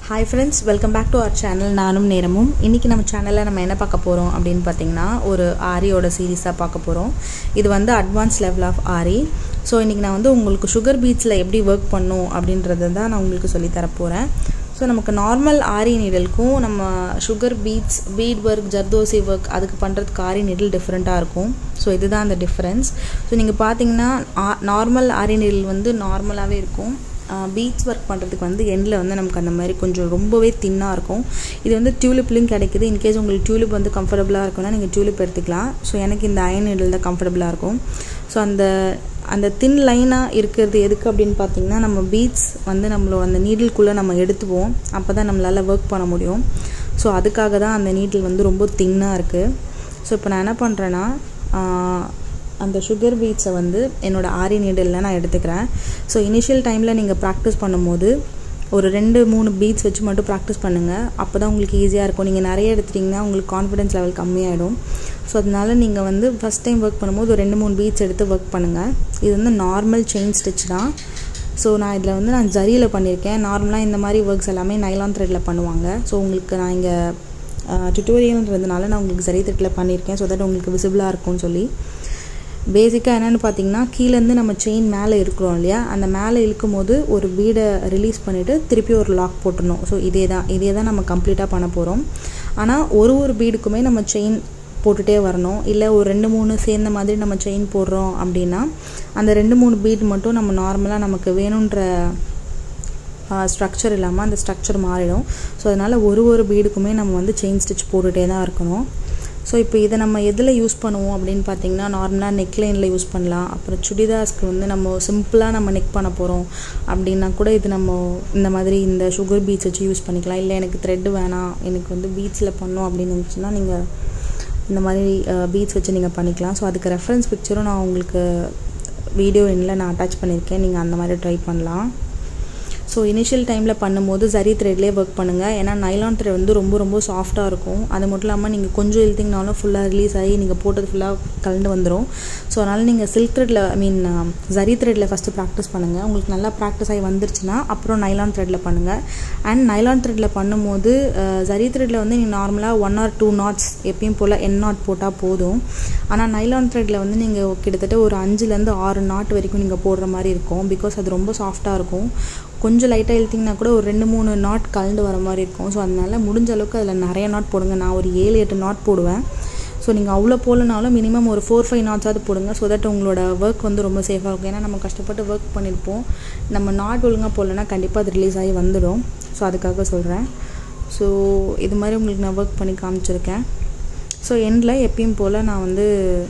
hi friends welcome back to our channel நானும் நேரமும் இன்றைக்கி நம்ம சேனலில் நம்ம என்ன பார்க்க போகிறோம் அப்படின்னு பார்த்தீங்கன்னா ஒரு ஆரியோட சீரீஸாக பார்க்க போகிறோம் இது வந்து advance level of aari so இன்றைக்கி நான் வந்து உங்களுக்கு சுகர் பீட்ஸில் எப்படி ஒர்க் பண்ணும் அப்படின்றத தான் நான் உங்களுக்கு சொல்லி தரப்போகிறேன் ஸோ நமக்கு நார்மல் ஆரி நீடலுக்கும் நம்ம sugar beads bead work zardosi work அதுக்கு பண்ணுறதுக்கு ஆரி நீடில் டிஃப்ரெண்ட்டாக இருக்கும் ஸோ இதுதான் அந்த டிஃப்ரென்ஸ் ஸோ நீங்கள் பார்த்தீங்கன்னா நார்மல் ஆரி நீடில் வந்து நார்மலாகவே இருக்கும் பீட்ஸ் ஒர்க் பண்ணுறதுக்கு வந்து எண்டில் வந்து நமக்கு அந்த மாதிரி கொஞ்சம் ரொம்பவே தின்னாக இருக்கும் இது வந்து டியூலிப்லையும் கிடைக்குது இன்கேஸ் உங்களுக்கு டியூலிப் வந்து கம்ஃபர்டபுளாக இருக்குன்னா நீங்கள் டியூலிப் எடுத்துக்கலாம் ஸோ எனக்கு இந்த அயன் நீடில் தான் கம்ஃபர்டபுளாக இருக்கும் ஸோ அந்த அந்த தின் லைனாக இருக்கிறது எதுக்கு அப்படின்னு பார்த்தீங்கன்னா நம்ம பீட்ஸ் வந்து நம்மளோட அந்த நீடில்குள்ளே நம்ம எடுத்துவோம் அப்போ தான் நம்மளால் ஒர்க் பண்ண முடியும் ஸோ அதுக்காக தான் அந்த நீடில் வந்து ரொம்ப தின்னாக இருக்குது ஸோ இப்போ நான் என்ன பண்ணுறேன்னா அந்த சுகர் பீட்ஸை வந்து என்னோடய ஆரி நீடலில் நான் எடுத்துக்கிறேன் ஸோ இனிஷியல் டைமில் நீங்கள் ப்ராக்டிஸ் பண்ணும்போது ஒரு ரெண்டு மூணு பீட்ஸ் வச்சு மட்டும் ப்ராக்டிஸ் பண்ணுங்கள் அப்போ தான் உங்களுக்கு ஈஸியாக இருக்கும் நீங்கள் நிறைய எடுத்துட்டிங்கன்னா உங்களுக்கு கான்ஃபிடன்ஸ் லெவல் கம்மியாகிடும் ஸோ அதனால நீங்கள் வந்து ஃபஸ்ட் டைம் ஒர்க் பண்ணும்போது ஒரு ரெண்டு மூணு பீட்ஸ் எடுத்து ஒர்க் பண்ணுங்கள் இது வந்து நார்மல் செயின் ஸ்டிச் தான் ஸோ நான் இதில் வந்து நான் ஜரியில் பண்ணியிருக்கேன் நார்மலாக இந்த மாதிரி ஒர்க்ஸ் எல்லாமே நைலான் த்ரெட்டில் பண்ணுவாங்க ஸோ உங்களுக்கு நான் இங்கே டுட்டோரியல்ன்றதுனால நான் உங்களுக்கு ஜரி த்ரெட்டில் பண்ணியிருக்கேன் ஸோ தட் உங்களுக்கு விசிபிளாக இருக்கும்னு சொல்லி பேசிக்காக என்னென்னு பார்த்தீங்கன்னா கீழேருந்து நம்ம செயின் மேலே இருக்கிறோம் இல்லையா அந்த மேலே இழுக்கும் போது ஒரு பீடை ரிலீஸ் பண்ணிவிட்டு திருப்பி ஒரு லாக் போட்டுடணும் ஸோ இதே தான் இதே தான் நம்ம கம்ப்ளீட்டாக பண்ண போகிறோம் ஆனால் ஒரு ஒரு பீடுக்குமே நம்ம செயின் போட்டுகிட்டே வரணும் இல்லை ஒரு ரெண்டு மூணு சேர்ந்த மாதிரி நம்ம செயின் போடுறோம் அப்படின்னா அந்த ரெண்டு மூணு பீட் மட்டும் நம்ம நார்மலாக நமக்கு வேணுன்ற ஸ்ட்ரக்சர் இல்லாமல் அந்த ஸ்ட்ரக்சர் மாறிடும் ஸோ அதனால் ஒரு ஒரு பீடுக்குமே நம்ம வந்து செயின் ஸ்டிச் போட்டுகிட்டே தான் இருக்கணும் ஸோ இப்போ இதை நம்ம எதில் யூஸ் பண்ணுவோம் அப்படின்னு பார்த்தீங்கன்னா நார்மலாக நெக்லைனில் யூஸ் பண்ணலாம் அப்புறம் சுடிதாஸ்க்கு வந்து நம்ம சிம்பிளாக நம்ம நெக் பண்ண போகிறோம் அப்படின்னா கூட இது நம்ம இந்த மாதிரி இந்த சுகர் பீட்ஸ் வச்சு யூஸ் பண்ணிக்கலாம் இல்லை எனக்கு த்ரெட்டு வேணாம் எனக்கு வந்து பீட்ஸில் பண்ணோம் அப்படின்னு இருந்துச்சுன்னா நீங்கள் இந்த மாதிரி பீட்ஸ் வச்சு நீங்கள் பண்ணிக்கலாம் ஸோ அதுக்கு ரெஃபரன்ஸ் பிக்சரும் நான் உங்களுக்கு வீடியோ எண்ணில் நான் அட்டாச் பண்ணியிருக்கேன் நீங்கள் அந்த மாதிரி ட்ரை பண்ணலாம் ஸோ இனிஷியல் டைமில் பண்ணும்போது சரி த்ரெட்லேயே ஒர்க் பண்ணுங்கள் ஏன்னா நைலான் த்ரெட் வந்து ரொம்ப ரொம்ப சாஃப்டாக இருக்கும் அது மட்டும் இல்லாமல் நீங்கள் கொஞ்சம் இழுத்திங்கனாலும் ஃபுல்லாக ரிலீஸ் ஆகி நீங்கள் போட்டது ஃபுல்லாக கலந்து வந்துடும் ஸோ அதனால் நீங்கள் சில்க் த்ரெட்டில் ஐ மீன் சரி த்ரெட்டில் ஃபஸ்ட்டு ப்ராக்டிஸ் பண்ணுங்கள் உங்களுக்கு நல்லா ப்ராக்டிஸ் ஆகி வந்துருச்சுன்னா அப்புறம் நைலான் த்ரெட்டில் பண்ணுங்கள் அண்ட் நைலான் த்ரெட்டில் பண்ணும்போது சரி த்ரெட்டில் வந்து நீங்கள் நார்மலாக ஒன் ஆர் டூ நாட்ஸ் எப்பயும் போல் என் நாட் போட்டால் போதும் ஆனால் நைலான் த்ரெட்டில் வந்து நீங்கள் கிட்டத்தட்ட ஒரு அஞ்சுலேருந்து ஆறு நாட் வரைக்கும் நீங்கள் போடுற மாதிரி இருக்கும் பிகாஸ் அது ரொம்ப சாஃப்டாக இருக்கும் கொஞ்சம் லைட்டாக இழுத்திங்கன்னா கூட ஒரு ரெண்டு மூணு நாட் கலந்து வர மாதிரி இருக்கும் ஸோ அதனால் முடிஞ்ச அளவுக்கு அதில் நிறைய நாட் போடுங்க நான் ஒரு ஏழு எட்டு நாட் போடுவேன் ஸோ நீங்கள் அவ்வளோ போடலனாலும் மினிமம் ஒரு ஃபோர் ஃபைவ் நாட்ஸாவது போடுங்க ஸோ தட் உங்களோட ஒர்க் வந்து ரொம்ப சேஃபாக இருக்கும் ஏன்னா நம்ம கஷ்டப்பட்டு ஒர்க் பண்ணியிருப்போம் நம்ம நாட் ஒழுங்காக போடலன்னா கண்டிப்பாக அது ரிலீஸ் ஆகி வந்துடும் ஸோ அதுக்காக சொல்கிறேன் ஸோ இது மாதிரி உங்களுக்கு நான் ஒர்க் பண்ணி காமிச்சிருக்கேன் ஸோ எண்டில் எப்பயும் போல் நான் வந்து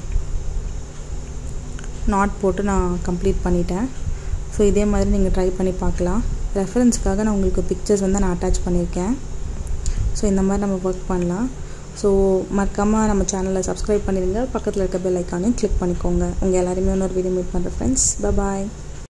நாட் போட்டு நான் கம்ப்ளீட் பண்ணிட்டேன் ஸோ இதே மாதிரி நீங்கள் ட்ரை பண்ணி பார்க்கலாம் ரெஃபரன்ஸ்க்காக நான் உங்களுக்கு பிக்சர்ஸ் வந்து நான் அட்டாச் பண்ணியிருக்கேன் ஸோ இந்த மாதிரி நம்ம ஒர்க் பண்ணலாம் ஸோ மறக்காமல் நம்ம சேனலை சப்ஸ்கிரைப் பண்ணிடுங்க பக்கத்தில் இருக்க பெல் ஐக்கானையும் கிளிக் பண்ணிக்கோங்க உங்கள் எல்லாருமே இன்னொரு வீடியோ மீட் பண்ணுற ஃப்ரெண்ட்ஸ் பாய்